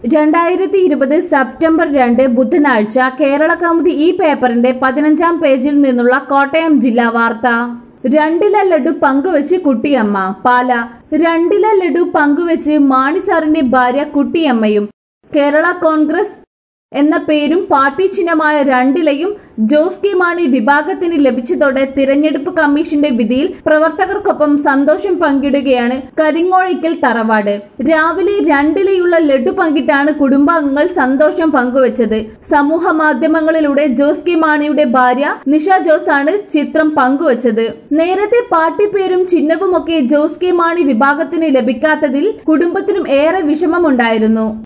രണ്ടായിരത്തി ഇരുപത് സെപ്റ്റംബർ രണ്ട് ബുധനാഴ്ച കേരള കൗമുദി ഈ പേപ്പറിന്റെ പതിനഞ്ചാം പേജിൽ നിന്നുള്ള കോട്ടയം ജില്ലാ വാർത്ത രണ്ടില ലഡു പങ്കുവെച്ച് കുട്ടിയമ്മ പാല രണ്ടില ലഡു പങ്കുവെച്ച് മാണി സാറിന്റെ ഭാര്യ കുട്ടിയമ്മയും കേരള കോൺഗ്രസ് എന്ന പേരും പാർട്ടി ചിഹ്നമായ രണ്ടിലയും ജോസ് കെ മാണി വിഭാഗത്തിന് ലഭിച്ചതോടെ തിരഞ്ഞെടുപ്പ് കമ്മീഷന്റെ വിധിയിൽ പ്രവർത്തകർക്കൊപ്പം സന്തോഷം പങ്കിടുകയാണ് കരിങ്ങോഴിക്കൽ തറവാട് രാവിലെ രണ്ടിലെയുള്ള ലഡു പങ്കിട്ടാണ് കുടുംബാംഗങ്ങൾ സന്തോഷം പങ്കുവച്ചത് സമൂഹ മാധ്യമങ്ങളിലൂടെ ജോസ് കെ മാണിയുടെ ഭാര്യ നിഷ ജോസ് ആണ് ചിത്രം പങ്കുവച്ചത് നേരത്തെ പാർട്ടി പേരും ചിഹ്നവുമൊക്കെ ജോസ് കെ മാണി വിഭാഗത്തിന് ലഭിക്കാത്തതിൽ കുടുംബത്തിനും ഏറെ വിഷമമുണ്ടായിരുന്നു